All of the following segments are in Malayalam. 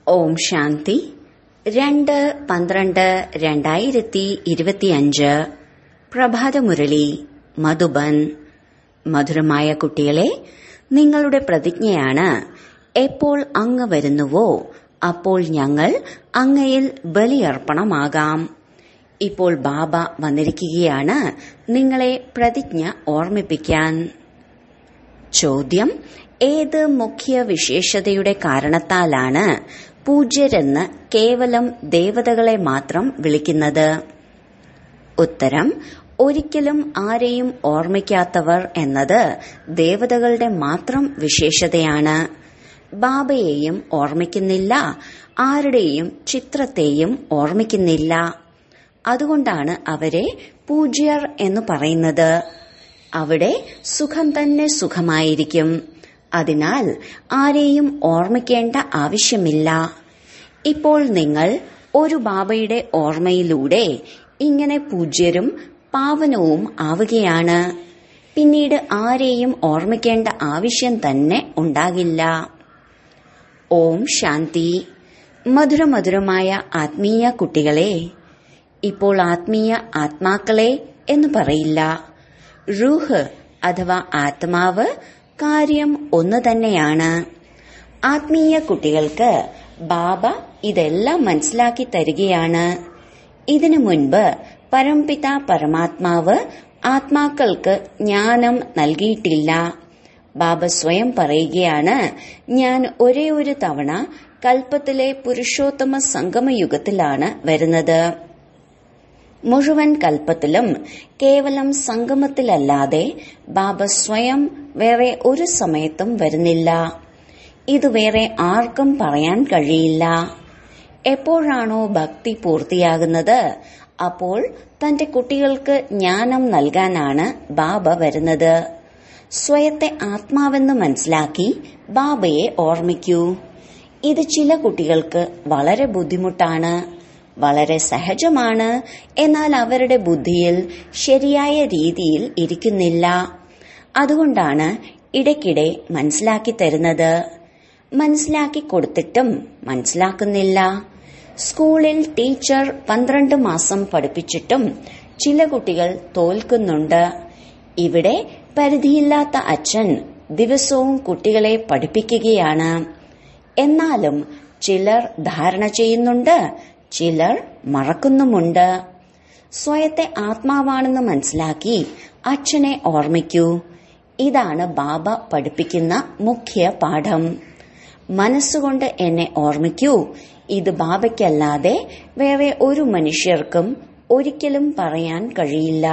ഓം ശാന്തി രണ്ട് പന്ത്രണ്ട് രണ്ടായിരത്തി ഇരുപത്തിയഞ്ച് പ്രഭാതമുരളി മധുബൻ മധുരമായ കുട്ടികളെ നിങ്ങളുടെ പ്രതിജ്ഞയാണ് എപ്പോൾ അങ്ങ് വരുന്നുവോ അപ്പോൾ ഞങ്ങൾ അങ്ങയിൽ ബലിയർപ്പണമാകാം ഇപ്പോൾ ബാബ വന്നിരിക്കുകയാണ് നിങ്ങളെ പ്രതിജ്ഞ ഓർമ്മിപ്പിക്കാൻ ചോദ്യം ഏത് മുഖ്യ വിശേഷതയുടെ കാരണത്താലാണ് പൂജ്യരെന്ന് കേവലം ദേവതകളെ മാത്രം വിളിക്കുന്നത് ഉത്തരം ഒരിക്കലും ആരെയും ഓർമ്മിക്കാത്തവർ എന്നത് ദേവതകളുടെ മാത്രം വിശേഷതയാണ് ബാബയെയും ഓർമ്മിക്കുന്നില്ല ആരുടെയും ചിത്രത്തെയും ഓർമ്മിക്കുന്നില്ല അതുകൊണ്ടാണ് അവരെ പൂജ്യർ എന്ന് പറയുന്നത് അവിടെ സുഖം തന്നെ സുഖമായിരിക്കും അതിനാൽ ആരെയും ഓർമ്മിക്കേണ്ട ആവശ്യമില്ല ഇപ്പോൾ നിങ്ങൾ ഒരു ബാബയുടെ ഓർമ്മയിലൂടെ ഇങ്ങനെ പൂജ്യരും പാവനവും ആവുകയാണ് പിന്നീട് ആരെയും ഓർമ്മിക്കേണ്ട ആവശ്യം തന്നെ ഉണ്ടാകില്ല ഓം ശാന്തി മധുരമധുരമായ ആത്മീയ കുട്ടികളെ ഇപ്പോൾ ആത്മീയ ആത്മാക്കളെ എന്ന് പറയില്ല റൂഹ് അഥവാ ആത്മാവ് കാര്യം ഒന്ന് തന്നെയാണ് ആത്മീയ കുട്ടികൾക്ക് ബാബ ഇതെല്ലാം മനസ്സിലാക്കി തരികയാണ് ഇതിനു മുൻപ് പരംപിത പരമാത്മാവ് ആത്മാക്കൾക്ക് ജ്ഞാനം നൽകിയിട്ടില്ല ബാബ സ്വയം പറയുകയാണ് ഞാൻ ഒരേ ഒരു തവണ കൽപ്പത്തിലെ പുരുഷോത്തമ സംഗമയുഗത്തിലാണ് വരുന്നത് മുഴുവൻ കൽപ്പത്തിലും കേവലം സംഗമത്തിലല്ലാതെ ബാബ സ്വയം വേറെ ഒരു സമയത്തും വരുന്നില്ല ഇത് വേറെ ആർക്കും പറയാൻ കഴിയില്ല എപ്പോഴാണോ ഭക്തി പൂർത്തിയാകുന്നത് അപ്പോൾ തന്റെ കുട്ടികൾക്ക് ജ്ഞാനം നൽകാനാണ് ബാബ വരുന്നത് സ്വയത്തെ ആത്മാവെന്ന് മനസ്സിലാക്കി ബാബയെ ഓർമ്മിക്കൂ ഇത് ചില കുട്ടികൾക്ക് വളരെ ബുദ്ധിമുട്ടാണ് വളരെ സഹജമാണ് എന്നാൽ അവരുടെ ബുദ്ധിയിൽ ശരിയായ രീതിയിൽ ഇരിക്കുന്നില്ല അതുകൊണ്ടാണ് ഇടയ്ക്കിടെ മനസ്സിലാക്കി തരുന്നത് മനസ്സിലാക്കി കൊടുത്തിട്ടും മനസ്സിലാക്കുന്നില്ല സ്കൂളിൽ ടീച്ചർ പന്ത്രണ്ട് മാസം പഠിപ്പിച്ചിട്ടും ചില കുട്ടികൾ തോൽക്കുന്നുണ്ട് ഇവിടെ പരിധിയില്ലാത്ത അച്ഛൻ ദിവസവും കുട്ടികളെ പഠിപ്പിക്കുകയാണ് എന്നാലും ചിലർ ധാരണ ചെയ്യുന്നുണ്ട് ചിലർ മറക്കുന്നുമുണ്ട് സ്വയത്തെ ആത്മാവാണെന്ന് മനസ്സിലാക്കി അച്ഛനെ ഓർമ്മിക്കൂ ഇതാണ് ബാബ പഠിപ്പിക്കുന്ന മുഖ്യ പാഠം മനസ്സുകൊണ്ട് എന്നെ ഓർമ്മിക്കൂ ഇത് ബാബയ്ക്കല്ലാതെ വേറെ ഒരു മനുഷ്യർക്കും ഒരിക്കലും പറയാൻ കഴിയില്ല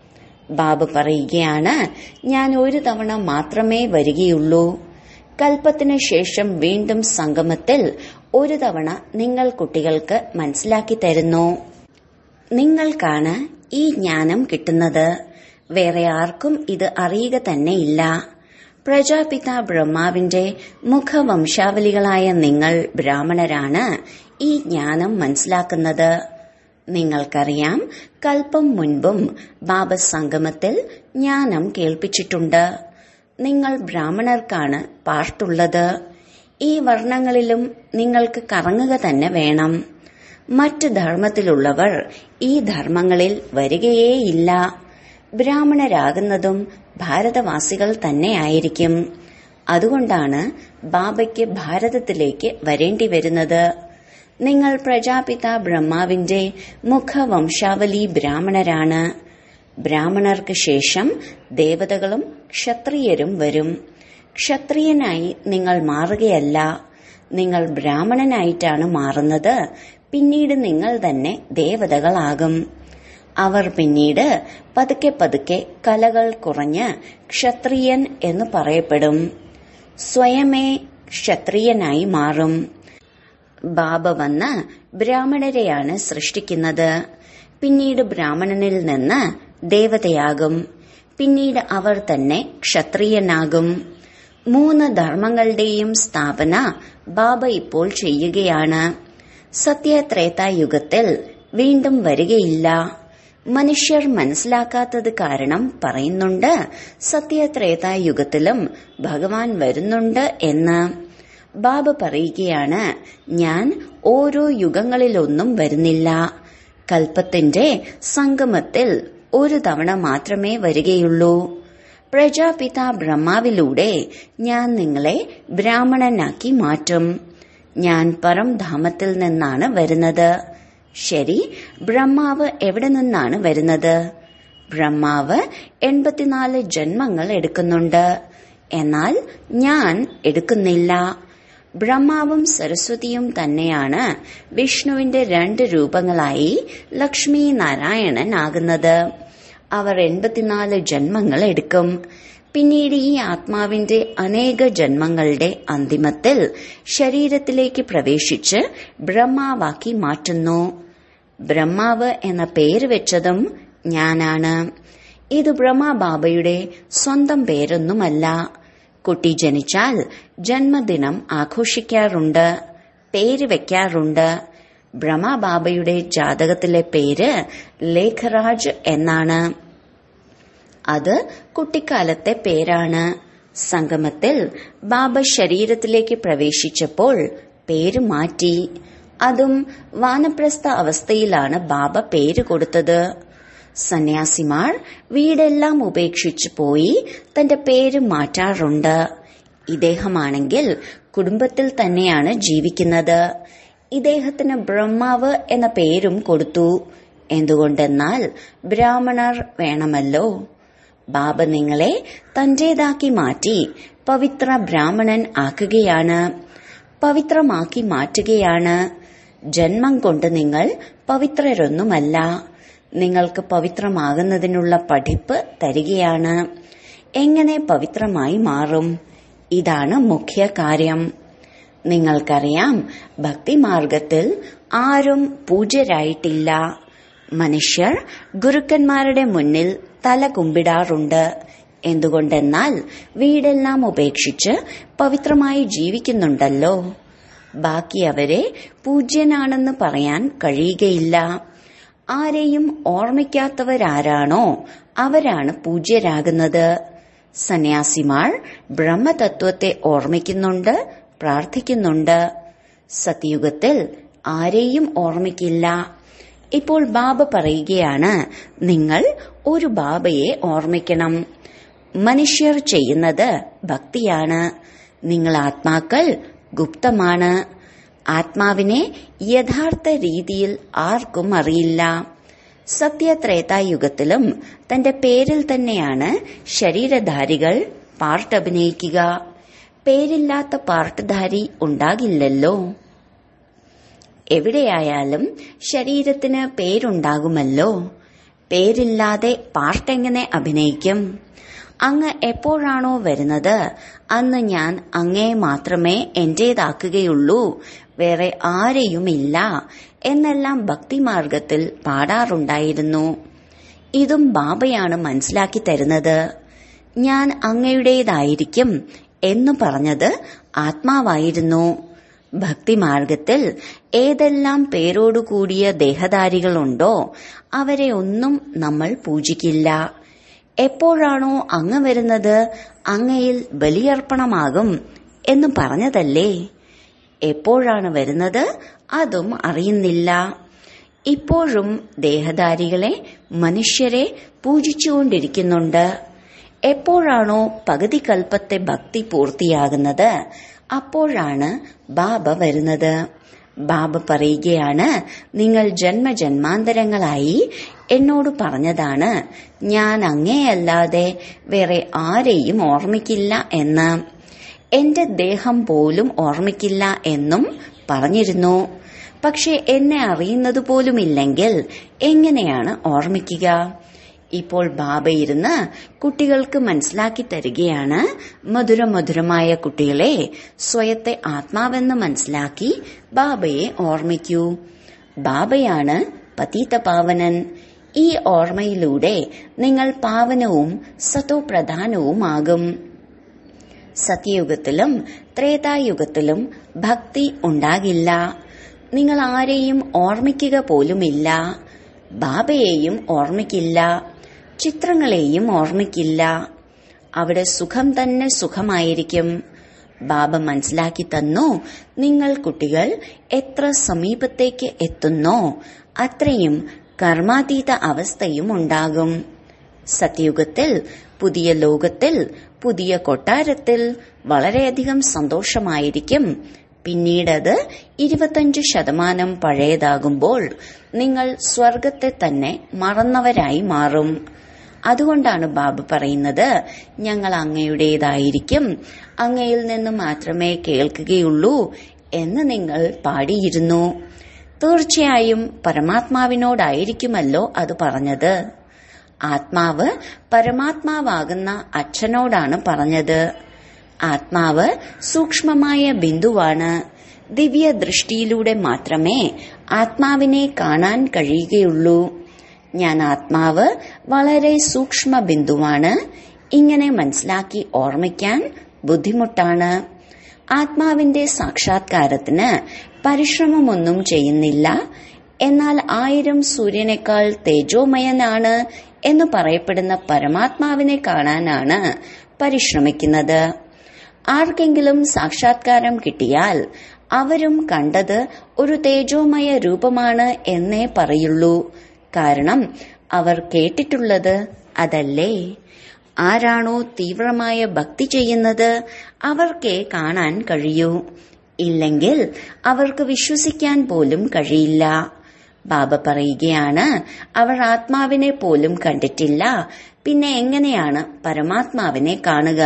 ബാബ പറയുകയാണ് ഞാൻ ഒരു തവണ മാത്രമേ വരികയുള്ളൂ കൽപ്പത്തിന് ശേഷം വീണ്ടും സംഗമത്തിൽ ഒരു തവണ നിങ്ങൾ കുട്ടികൾക്ക് മനസ്സിലാക്കി തരുന്നു നിങ്ങൾക്കാണ് ഈ ജ്ഞാനം കിട്ടുന്നത് വേറെ ആർക്കും ഇത് അറിയുക തന്നെയില്ല പ്രജാപിത ബ്രഹ്മാവിന്റെ മുഖവംശാവലികളായ നിങ്ങൾ ബ്രാഹ്മണരാണ് ഈ ജ്ഞാനം മനസ്സിലാക്കുന്നത് നിങ്ങൾക്കറിയാം കൽപ്പം മുൻപും ബാബ സംഗമത്തിൽ ജ്ഞാനം കേൾപ്പിച്ചിട്ടുണ്ട് നിങ്ങൾ ബ്രാഹ്മണർക്കാണ് പാർട്ടുള്ളത് ഈ വർണ്ണങ്ങളിലും നിങ്ങൾക്ക് കറങ്ങുക തന്നെ വേണം മറ്റ് ധർമ്മത്തിലുള്ളവർ ഈ ധർമ്മങ്ങളിൽ വരികയേയില്ല ബ്രാഹ്മണരാകുന്നതും ഭാരതവാസികൾ തന്നെയായിരിക്കും അതുകൊണ്ടാണ് ബാബയ്ക്ക് ഭാരതത്തിലേക്ക് വരേണ്ടി വരുന്നത് നിങ്ങൾ പ്രജാപിത ബ്രഹ്മാവിന്റെ മുഖവംശാവലി ബ്രാഹ്മണരാണ് ബ്രാഹ്മണർക്ക് ശേഷം ദേവതകളും ക്ഷത്രിയരും വരും ക്ഷത്രിയനായി നിങ്ങൾ മാറുകയല്ല നിങ്ങൾ ബ്രാഹ്മണനായിട്ടാണ് മാറുന്നത് പിന്നീട് നിങ്ങൾ തന്നെ ദേവതകളാകും അവർ പിന്നീട് പതുക്കെ പതുക്കെ കലകൾ കുറഞ്ഞ് ക്ഷത്രിയൻ എന്ന് പറയപ്പെടും സ്വയമേ ക്ഷത്രിയനായി മാറും ബാബ വന്ന് ബ്രാഹ്മണരെയാണ് സൃഷ്ടിക്കുന്നത് പിന്നീട് ബ്രാഹ്മണനിൽ നിന്ന് ദേവതയാകും പിന്നീട് അവർ തന്നെ ക്ഷത്രിയനാകും മൂന്ന് ധർമ്മങ്ങളുടെയും സ്ഥാപന ബാബ ഇപ്പോൾ ചെയ്യുകയാണ് സത്യത്രേതായുഗത്തിൽ വീണ്ടും വരികയില്ല മനുഷ്യർ മനസ്സിലാക്കാത്തത് കാരണം പറയുന്നുണ്ട് സത്യത്രേതായുഗത്തിലും ഭഗവാൻ വരുന്നുണ്ട് എന്ന് ബാബ പറയുകയാണ് ഞാൻ ഓരോ യുഗങ്ങളിലൊന്നും വരുന്നില്ല കൽപ്പത്തിന്റെ സംഗമത്തിൽ ഒരു തവണ മാത്രമേ വരികയുള്ളൂ പ്രജാപിത ബ്രഹ്മാവിലൂടെ ഞാൻ നിങ്ങളെ ബ്രാഹ്മണനാക്കി മാറ്റും ഞാൻ പരംധാമത്തിൽ നിന്നാണ് വരുന്നത് ശരി ബ്രഹ്മാവ് എവിടെ നിന്നാണ് വരുന്നത് ബ്രഹ്മാവ് എൺപത്തിനാല് ജന്മങ്ങൾ എടുക്കുന്നുണ്ട് എന്നാൽ ഞാൻ എടുക്കുന്നില്ല ബ്രഹ്മാവും സരസ്വതിയും തന്നെയാണ് വിഷ്ണുവിന്റെ രണ്ട് രൂപങ്ങളായി ലക്ഷ്മി നാരായണൻ ആകുന്നത് അവർ എൺപത്തിനാല് ജന്മങ്ങൾ എടുക്കും പിന്നീട് ഈ ആത്മാവിന്റെ അനേക ജന്മങ്ങളുടെ അന്തിമത്തിൽ ശരീരത്തിലേക്ക് പ്രവേശിച്ച് ബ്രഹ്മാവാക്കി മാറ്റുന്നു ബ്രഹ്മാവ് എന്ന പേര് വെച്ചതും ഞാനാണ് ഇത് ബ്രഹ്മബാബയുടെ സ്വന്തം പേരൊന്നുമല്ല കുട്ടി ജനിച്ചാൽ ജന്മദിനം ആഘോഷിക്കാറുണ്ട് പേര് വെക്കാറുണ്ട് ബ്രഹ്മബാബയുടെ ജാതകത്തിലെ പേര് ലേഖരാജ് എന്നാണ് അത് കുട്ടിക്കാലത്തെ പേരാണ് സംഗമത്തിൽ ബാബ ശരീരത്തിലേക്ക് പ്രവേശിച്ചപ്പോൾ പേര് മാറ്റി അതും വാനപ്രസ്ഥ അവസ്ഥയിലാണ് ബാബ പേര് കൊടുത്തത് സന്യാസിമാർ വീടെല്ലാം ഉപേക്ഷിച്ചു പോയി തന്റെ പേര് മാറ്റാറുണ്ട് ഇദ്ദേഹമാണെങ്കിൽ കുടുംബത്തിൽ തന്നെയാണ് ജീവിക്കുന്നത് ഇദ്ദേഹത്തിന് ബ്രഹ്മാവ് എന്ന പേരും കൊടുത്തു എന്തുകൊണ്ടെന്നാൽ ബ്രാഹ്മണർ വേണമല്ലോ ബാബ നിങ്ങളെ തന്റേതാക്കി മാറ്റി പവിത്ര ബ്രാഹ്മണൻ ആക്കുകയാണ് പവിത്രമാക്കി മാറ്റുകയാണ് ജന്മം കൊണ്ട് നിങ്ങൾ പവിത്രരൊന്നുമല്ല നിങ്ങൾക്ക് പവിത്രമാകുന്നതിനുള്ള പഠിപ്പ് തരികയാണ് എങ്ങനെ പവിത്രമായി മാറും ഇതാണ് മുഖ്യ കാര്യം നിങ്ങൾക്കറിയാം ഭക്തിമാർഗത്തിൽ ആരും പൂജ്യരായിട്ടില്ല മനുഷ്യർ ഗുരുക്കന്മാരുടെ മുന്നിൽ തല കുമ്പിടാറുണ്ട് എന്തുകൊണ്ടെന്നാൽ വീടെല്ലാം ഉപേക്ഷിച്ച് പവിത്രമായി ജീവിക്കുന്നുണ്ടല്ലോ ബാക്കി അവരെ പൂജ്യനാണെന്ന് പറയാൻ കഴിയുകയില്ല ആരെയും ഓർമ്മിക്കാത്തവരാരാണോ അവരാണ് പൂജ്യരാകുന്നത് സന്യാസിമാർ ബ്രഹ്മതത്വത്തെ ഓർമ്മിക്കുന്നുണ്ട് പ്രാർത്ഥിക്കുന്നുണ്ട് സത്യുഗത്തിൽ ആരെയും ഓർമ്മിക്കില്ല ഇപ്പോൾ ബാബ പറയുകയാണ് നിങ്ങൾ ഒരു ബാബയെ ഓർമ്മിക്കണം മനുഷ്യർ ചെയ്യുന്നത് ഭക്തിയാണ് നിങ്ങൾ ആത്മാക്കൾ ഗുപ്തമാണ് ആത്മാവിനെ യഥാർത്ഥ രീതിയിൽ ആർക്കും അറിയില്ല സത്യത്രേതായുഗത്തിലും തന്റെ പേരിൽ തന്നെയാണ് ശരീരധാരികൾ പാർട്ട് അഭിനയിക്കുക പേരില്ലാത്ത പാർട്ട്ധാരി ഉണ്ടാകില്ലല്ലോ എവിടെയായാലും ശരീരത്തിന് പേരുണ്ടാകുമല്ലോ പേരില്ലാതെ പാർട്ട് എങ്ങനെ അഭിനയിക്കും അങ്ങ് എപ്പോഴാണോ വരുന്നത് അന്ന് ഞാൻ അങ്ങേ മാത്രമേ എന്റേതാക്കുകയുള്ളൂ വേറെ ആരെയുമില്ല എന്നെല്ലാം ഭക്തിമാർഗത്തിൽ പാടാറുണ്ടായിരുന്നു ഇതും ബാബയാണ് മനസ്സിലാക്കി തരുന്നത് ഞാൻ അങ്ങയുടേതായിരിക്കും എന്നു പറഞ്ഞത് ആത്മാവായിരുന്നു ഭക്തിമാർഗത്തിൽ ഏതെല്ലാം പേരോടുകൂടിയ ദേഹധാരികളുണ്ടോ അവരെ ഒന്നും നമ്മൾ പൂജിക്കില്ല എപ്പോഴാണോ അങ്ങ് വരുന്നത് അങ്ങയിൽ ബലിയർപ്പണമാകും എന്ന് പറഞ്ഞതല്ലേ എപ്പോഴാണ് വരുന്നത് അതും അറിയുന്നില്ല ഇപ്പോഴും ദേഹധാരികളെ മനുഷ്യരെ പൂജിച്ചുകൊണ്ടിരിക്കുന്നുണ്ട് എപ്പോഴാണോ പകുതി കൽപ്പത്തെ ഭക്തി പൂർത്തിയാകുന്നത് അപ്പോഴാണ് ബാബ വരുന്നത് ബാബ പറയുകയാണ് നിങ്ങൾ ജന്മജന്മാന്തരങ്ങളായി എന്നോട് പറഞ്ഞതാണ് ഞാൻ അങ്ങേയല്ലാതെ വേറെ ആരെയും ഓർമ്മിക്കില്ല എന്ന് എന്റെ ദേഹം പോലും ഓർമ്മിക്കില്ല എന്നും പറഞ്ഞിരുന്നു പക്ഷെ എന്നെ അറിയുന്നത് പോലുമില്ലെങ്കിൽ എങ്ങനെയാണ് ഓർമ്മിക്കുക ഇപ്പോൾ ബാബ ഇരുന്ന് കുട്ടികൾക്ക് മനസ്സിലാക്കി തരികയാണ് മധുര മധുരമായ കുട്ടികളെ സ്വയത്തെ ആത്മാവെന്ന് മനസ്സിലാക്കി ബാബയെ ഓർമ്മിക്കൂ ബാബയാണ് പതീത പാവനൻ ഈ ഓർമ്മയിലൂടെ നിങ്ങൾ പാവനവും സതോപ്രധാനവുമാകും സത്യയുഗത്തിലും ത്രേതായുഗത്തിലും ഭക്തി ഉണ്ടാകില്ല നിങ്ങൾ ആരെയും ഓർമ്മിക്കുക പോലുമില്ല ബാബയെയും ഓർമ്മിക്കില്ല ചിത്രങ്ങളെയും ഓർമ്മിക്കില്ല അവിടെ സുഖം തന്നെ സുഖമായിരിക്കും ബാബ മനസ്സിലാക്കി തന്നു നിങ്ങൾ കുട്ടികൾ എത്ര സമീപത്തേക്ക് എത്തുന്നോ അത്രയും കർമാതീത അവസ്ഥയും ഉണ്ടാകും സത്യയുഗത്തിൽ പുതിയ ലോകത്തിൽ പുതിയ കൊട്ടാരത്തിൽ വളരെയധികം സന്തോഷമായിരിക്കും പിന്നീടത് ഇരുപത്തഞ്ച് ശതമാനം പഴയതാകുമ്പോൾ നിങ്ങൾ സ്വർഗത്തെ തന്നെ മറന്നവരായി മാറും അതുകൊണ്ടാണ് ബാബു പറയുന്നത് ഞങ്ങൾ അങ്ങയുടേതായിരിക്കും അങ്ങയിൽ നിന്ന് മാത്രമേ കേൾക്കുകയുള്ളൂ എന്ന് നിങ്ങൾ പാടിയിരുന്നു തീർച്ചയായും പരമാത്മാവിനോടായിരിക്കുമല്ലോ അത് പറഞ്ഞത് ആത്മാവ് പരമാത്മാവാകുന്ന അച്ഛനോടാണ് പറഞ്ഞത് ആത്മാവ് സൂക്ഷ്മമായ ബിന്ദുവാണ് ദിവ്യ ദൃഷ്ടിയിലൂടെ മാത്രമേ ആത്മാവിനെ കാണാൻ കഴിയുകയുള്ളൂ ഞാൻ ആത്മാവ് വളരെ സൂക്ഷ്മ ബിന്ദുവാണ് ഇങ്ങനെ മനസ്സിലാക്കി ഓർമ്മിക്കാൻ ബുദ്ധിമുട്ടാണ് ആത്മാവിന്റെ സാക്ഷാത്കാരത്തിന് പരിശ്രമമൊന്നും ചെയ്യുന്നില്ല എന്നാൽ ആയിരം സൂര്യനേക്കാൾ തേജോമയനാണ് എന്ന് പറയപ്പെടുന്ന പരമാത്മാവിനെ കാണാനാണ് പരിശ്രമിക്കുന്നത് ആർക്കെങ്കിലും സാക്ഷാത്കാരം കിട്ടിയാൽ അവരും കണ്ടത് ഒരു തേജോമയ രൂപമാണ് എന്നേ പറയുള്ളൂ കാരണം അവർ കേട്ടിട്ടുള്ളത് അതല്ലേ ആരാണോ തീവ്രമായ ഭക്തി ചെയ്യുന്നത് അവർക്കേ കാണാൻ കഴിയൂ ഇല്ലെങ്കിൽ അവർക്ക് വിശ്വസിക്കാൻ പോലും കഴിയില്ല ബാബ പറയുകയാണ് അവർ ആത്മാവിനെ പോലും കണ്ടിട്ടില്ല പിന്നെ എങ്ങനെയാണ് പരമാത്മാവിനെ കാണുക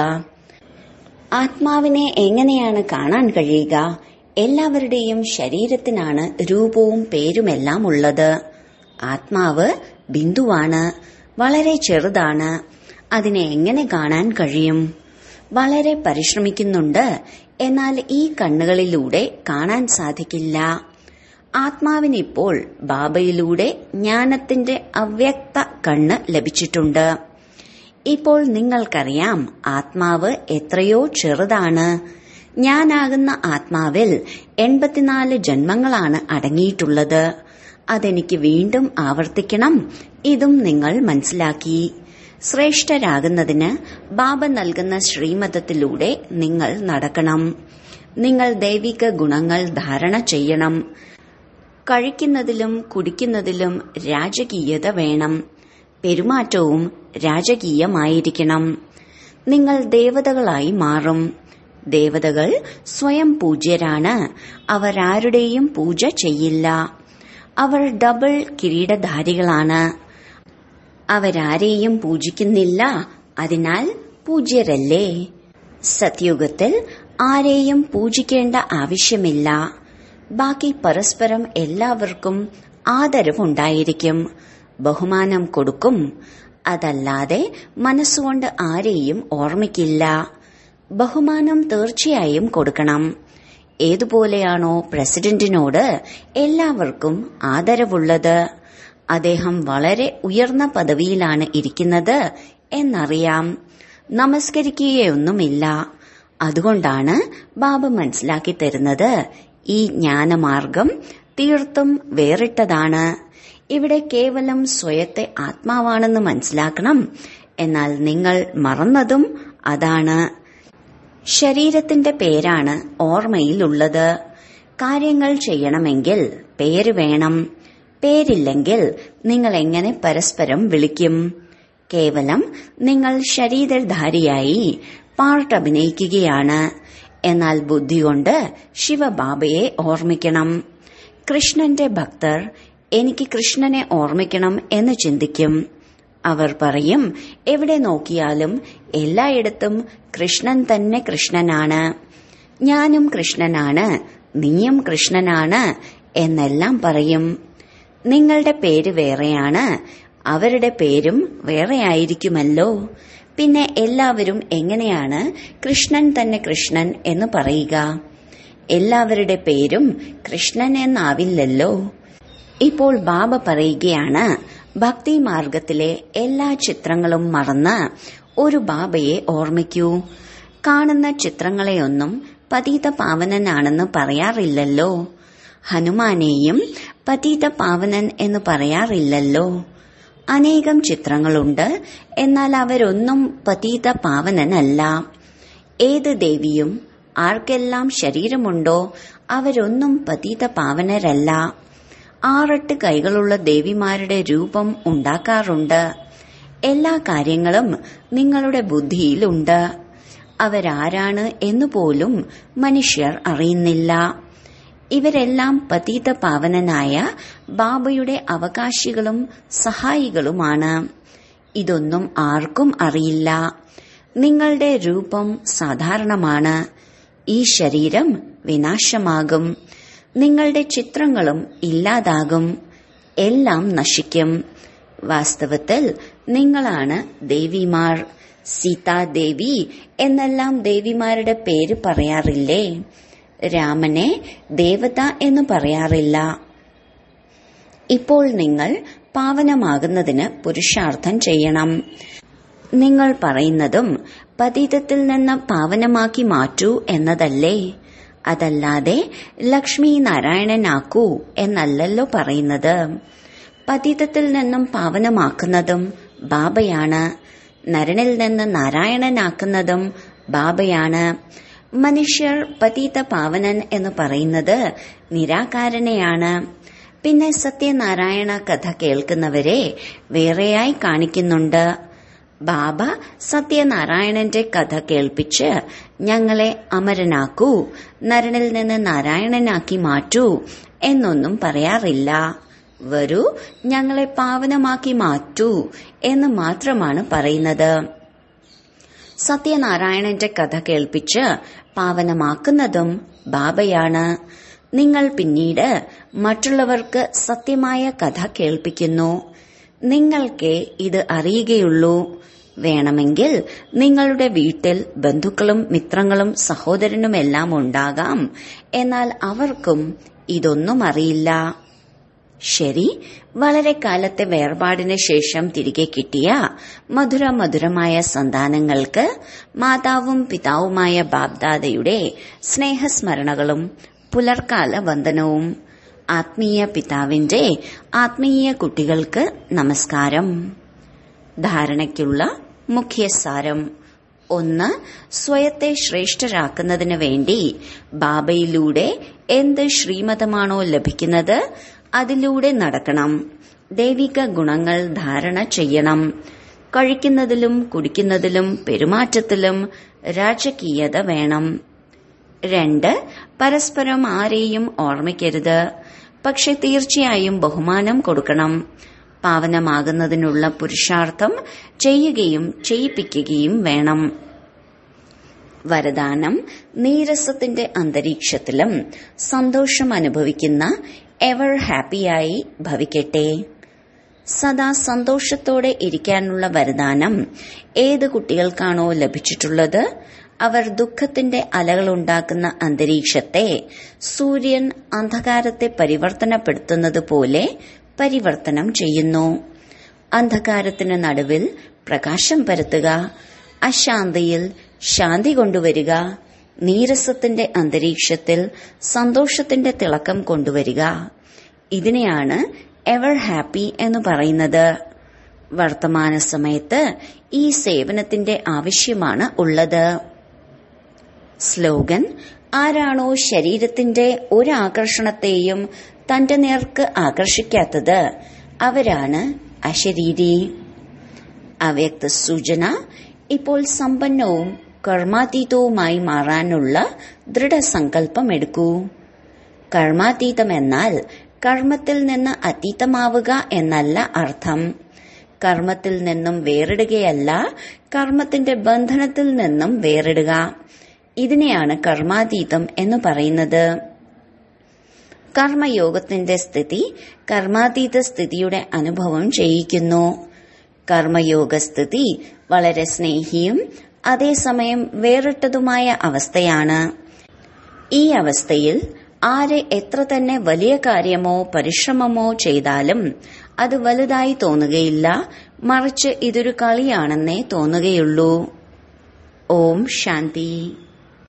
ആത്മാവിനെ എങ്ങനെയാണ് കാണാൻ കഴിയുക എല്ലാവരുടെയും ശരീരത്തിനാണ് രൂപവും പേരുമെല്ലാം ഉള്ളത് ആത്മാവ് ബിന്ദുവാണ് വളരെ ചെറുതാണ് അതിനെ എങ്ങനെ കാണാൻ കഴിയും വളരെ പരിശ്രമിക്കുന്നുണ്ട് എന്നാൽ ഈ കണ്ണുകളിലൂടെ കാണാൻ സാധിക്കില്ല ആത്മാവിനിപ്പോൾ ബാബയിലൂടെ ജ്ഞാനത്തിന്റെ അവ്യക്ത കണ്ണ് ലഭിച്ചിട്ടുണ്ട് ഇപ്പോൾ നിങ്ങൾക്കറിയാം ആത്മാവ് എത്രയോ ചെറുതാണ് ഞാനാകുന്ന ആത്മാവിൽ എൺപത്തിനാല് ജന്മങ്ങളാണ് അടങ്ങിയിട്ടുള്ളത് അതെനിക്ക് വീണ്ടും ആവർത്തിക്കണം ഇതും നിങ്ങൾ മനസ്സിലാക്കി ശ്രേഷ്ഠരാകുന്നതിന് ബാബ നൽകുന്ന ശ്രീമതത്തിലൂടെ നിങ്ങൾ നടക്കണം നിങ്ങൾ ദൈവിക ഗുണങ്ങൾ ധാരണ ചെയ്യണം കഴിക്കുന്നതിലും കുടിക്കുന്നതിലും രാജകീയത വേണം പെരുമാറ്റവും രാജകീയമായിരിക്കണം നിങ്ങൾ ദേവതകളായി മാറും ദേവതകൾ സ്വയം പൂജ്യരാണ് അവരാരുടെയും പൂജ ചെയ്യില്ല അവർ ഡബിൾ കിരീടധാരികളാണ് അവരാരെയും പൂജിക്കുന്നില്ല അതിനാൽ പൂജ്യരല്ലേ സത്യുഗത്തിൽ ആരെയും പൂജിക്കേണ്ട ആവശ്യമില്ല ബാക്കി പരസ്പരം എല്ലാവർക്കും ആദരവുണ്ടായിരിക്കും ബഹുമാനം കൊടുക്കും അതല്ലാതെ മനസ്സുകൊണ്ട് ആരെയും ഓർമ്മിക്കില്ല ബഹുമാനം തീർച്ചയായും കൊടുക്കണം ഏതുപോലെയാണോ പ്രസിഡന്റിനോട് എല്ലാവർക്കും ആദരവുള്ളത് അദ്ദേഹം വളരെ ഉയർന്ന പദവിയിലാണ് ഇരിക്കുന്നത് എന്നറിയാം നമസ്കരിക്കുകയൊന്നുമില്ല അതുകൊണ്ടാണ് ബാബ മനസ്സിലാക്കി തരുന്നത് ഈ ജ്ഞാനമാർഗം തീർത്തും വേറിട്ടതാണ് ഇവിടെ കേവലം സ്വയത്തെ ആത്മാവാണെന്ന് മനസ്സിലാക്കണം എന്നാൽ നിങ്ങൾ മറന്നതും അതാണ് ശരീരത്തിന്റെ പേരാണ് ഓർമ്മയിലുള്ളത് കാര്യങ്ങൾ ചെയ്യണമെങ്കിൽ പേര് വേണം പേരില്ലെങ്കിൽ നിങ്ങൾ എങ്ങനെ പരസ്പരം വിളിക്കും കേവലം നിങ്ങൾ ശരീരധാരിയായി പാർട്ട് അഭിനയിക്കുകയാണ് എന്നാൽ ബുദ്ധി കൊണ്ട് ശിവബാബയെ ഓർമ്മിക്കണം കൃഷ്ണന്റെ ഭക്തർ എനിക്ക് കൃഷ്ണനെ ഓർമ്മിക്കണം എന്ന് ചിന്തിക്കും അവർ പറയും എവിടെ നോക്കിയാലും എല്ലായിടത്തും കൃഷ്ണൻ തന്നെ കൃഷ്ണനാണ് ഞാനും കൃഷ്ണനാണ് നീയും കൃഷ്ണനാണ് എന്നെല്ലാം പറയും നിങ്ങളുടെ പേര് വേറെയാണ് അവരുടെ പേരും വേറെയായിരിക്കുമല്ലോ പിന്നെ എല്ലാവരും എങ്ങനെയാണ് കൃഷ്ണൻ തന്നെ കൃഷ്ണൻ എന്ന് പറയുക എല്ലാവരുടെ പേരും കൃഷ്ണൻ എന്നാവില്ലല്ലോ ഇപ്പോൾ ബാബ പറയുകയാണ് ഭക്തി മാർഗത്തിലെ എല്ലാ ചിത്രങ്ങളും മറന്ന് ഒരു ബാബയെ ഓർമ്മിക്കൂ കാണുന്ന ചിത്രങ്ങളെയൊന്നും പതീത പാവനനാണെന്ന് പറയാറില്ലല്ലോ ഹനുമാനെയും പതീത പാവനൻ എന്ന് പറയാറില്ലല്ലോ അനേകം ചിത്രങ്ങളുണ്ട് എന്നാൽ അവരൊന്നും പതീത പാവനനല്ല ഏത് ദേവിയും ആർക്കെല്ലാം ശരീരമുണ്ടോ അവരൊന്നും പതീത പാവനരല്ല ആറെട്ട് കൈകളുള്ള ദേവിമാരുടെ രൂപം ഉണ്ടാക്കാറുണ്ട് എല്ലാ കാര്യങ്ങളും നിങ്ങളുടെ ബുദ്ധിയിലുണ്ട് അവരാരാണ് എന്നുപോലും മനുഷ്യർ അറിയുന്നില്ല ഇവരെല്ലാം പതീത പാവനനായ ബാബയുടെ അവകാശികളും സഹായികളുമാണ് ഇതൊന്നും ആർക്കും അറിയില്ല നിങ്ങളുടെ രൂപം സാധാരണമാണ് ഈ ശരീരം വിനാശമാകും നിങ്ങളുടെ ചിത്രങ്ങളും ഇല്ലാതാകും എല്ലാം നശിക്കും വാസ്തവത്തിൽ നിങ്ങളാണ് ദേവിമാർ സീതാദേവി എന്നെല്ലാം ദേവിമാരുടെ പേര് പറയാറില്ലേ രാമനെ ദേവത എന്ന് പറയാറില്ല ഇപ്പോൾ നിങ്ങൾ പാവനമാകുന്നതിന് പുരുഷാർത്ഥം ചെയ്യണം നിങ്ങൾ പറയുന്നതും പതീതത്തിൽ നിന്ന് പാവനമാക്കി മാറ്റൂ എന്നതല്ലേ അതല്ലാതെ ലക്ഷ്മി നാരായണനാക്കൂ എന്നല്ലല്ലോ പറയുന്നത് പതീതത്തിൽ നിന്നും പാവനമാക്കുന്നതും ബാബയാണ് നരനിൽ നിന്ന് നാരായണനാക്കുന്നതും ബാബയാണ് മനുഷ്യർ പതീത പാവനൻ എന്ന് പറയുന്നത് നിരാകാരനെയാണ് പിന്നെ സത്യനാരായണ കഥ കേൾക്കുന്നവരെ വേറെയായി കാണിക്കുന്നുണ്ട് ബാബ സത്യനാരായണന്റെ കഥ കേൾപ്പിച്ച് ഞങ്ങളെ അമരനാക്കൂ നരനിൽ നിന്ന് നാരായണനാക്കി മാറ്റൂ എന്നൊന്നും പറയാറില്ല വരൂ ഞങ്ങളെ പാവനമാക്കി മാറ്റൂ എന്ന് മാത്രമാണ് പറയുന്നത് സത്യനാരായണന്റെ കഥ കേൾപ്പിച്ച് പാവനമാക്കുന്നതും ബാബയാണ് നിങ്ങൾ പിന്നീട് മറ്റുള്ളവർക്ക് സത്യമായ കഥ കേൾപ്പിക്കുന്നു നിങ്ങൾക്കേ ഇത് അറിയുകയുള്ളൂ വേണമെങ്കിൽ നിങ്ങളുടെ വീട്ടിൽ ബന്ധുക്കളും മിത്രങ്ങളും സഹോദരനുമെല്ലാം ഉണ്ടാകാം എന്നാൽ അവർക്കും ഇതൊന്നും അറിയില്ല ശരി വളരെ കാലത്തെ വേർപാടിന് ശേഷം തിരികെ കിട്ടിയ മധുര മധുരമായ സന്താനങ്ങൾക്ക് മാതാവും പിതാവുമായ ബാബ്ദാദയുടെ സ്നേഹസ്മരണകളും പുലർക്കാല വന്ദനവും ആത്മീയ പിതാവിന്റെ ആത്മീയ കുട്ടികൾക്ക് നമസ്കാരം ധാരണയ്ക്കുള്ള മുഖ്യസാരം ഒന്ന് സ്വയത്തെ ശ്രേഷ്ഠരാക്കുന്നതിന് വേണ്ടി ബാബയിലൂടെ എന്ത് ശ്രീമതമാണോ ലഭിക്കുന്നത് അതിലൂടെ നടക്കണം ദൈവിക ഗുണങ്ങൾ ധാരണ ചെയ്യണം കഴിക്കുന്നതിലും കുടിക്കുന്നതിലും പെരുമാറ്റത്തിലും രാജകീയത വേണം രണ്ട് പരസ്പരം ആരെയും ഓർമ്മിക്കരുത് പക്ഷെ തീർച്ചയായും ബഹുമാനം കൊടുക്കണം പാവനമാകുന്നതിനുള്ള പുരുഷാർത്ഥം ചെയ്യുകയും ചെയ്യിപ്പിക്കുകയും വേണം വരദാനം നീരസത്തിന്റെ അന്തരീക്ഷത്തിലും സന്തോഷം അനുഭവിക്കുന്ന എവർ ഹാപ്പിയായി ഭവിക്കട്ടെ സദാ സന്തോഷത്തോടെ ഇരിക്കാനുള്ള വരദാനം ഏത് കുട്ടികൾക്കാണോ ലഭിച്ചിട്ടുള്ളത് അവർ ദുഃഖത്തിന്റെ അലകളുണ്ടാക്കുന്ന അന്തരീക്ഷത്തെ സൂര്യൻ അന്ധകാരത്തെ പരിവർത്തനപ്പെടുത്തുന്നത് പോലെ പരിവർത്തനം ചെയ്യുന്നു അന്ധകാരത്തിന് നടുവിൽ പ്രകാശം പരത്തുക അശാന്തിയിൽ ശാന്തി കൊണ്ടുവരിക നീരസത്തിന്റെ അന്തരീക്ഷത്തിൽ സന്തോഷത്തിന്റെ തിളക്കം കൊണ്ടുവരിക ഇതിനെയാണ് എവർ ഹാപ്പി എന്ന് പറയുന്നത് വർത്തമാന സമയത്ത് ഈ സേവനത്തിന്റെ ആവശ്യമാണ് ഉള്ളത് സ്ലോഗൻ ആരാണോ ശരീരത്തിന്റെ ഒരു ആകർഷണത്തെയും തന്റെ നേർക്ക് ആകർഷിക്കാത്തത് അവരാണ് അശരീരി അവ്യക്ത സൂചന ഇപ്പോൾ സമ്പന്നവും കർമാതീതവുമായി മാറാനുള്ള ദൃഢസങ്കല്പം എടുക്കൂ കർമാതീതം എന്നാൽ കർമ്മത്തിൽ നിന്ന് അതീതമാവുക എന്നല്ല അർത്ഥം കർമ്മത്തിൽ നിന്നും വേറിടുകയല്ല കർമ്മത്തിന്റെ ബന്ധനത്തിൽ നിന്നും വേറിടുക ഇതിനെയാണ് കർമാതീതം എന്ന് പറയുന്നത് കർമ്മയോഗത്തിന്റെ സ്ഥിതി കർമാതീത സ്ഥിതിയുടെ അനുഭവം ചെയ്യിക്കുന്നു കർമ്മയോഗ സ്ഥിതി വളരെ സ്നേഹിയും അതേസമയം വേറിട്ടതുമായ അവസ്ഥയാണ് ഈ അവസ്ഥയിൽ ആര് എത്ര തന്നെ വലിയ കാര്യമോ പരിശ്രമമോ ചെയ്താലും അത് വലുതായി തോന്നുകയില്ല മറിച്ച് ഇതൊരു കളിയാണെന്നേ തോന്നുകയുള്ളൂ ഓം ശാന്തി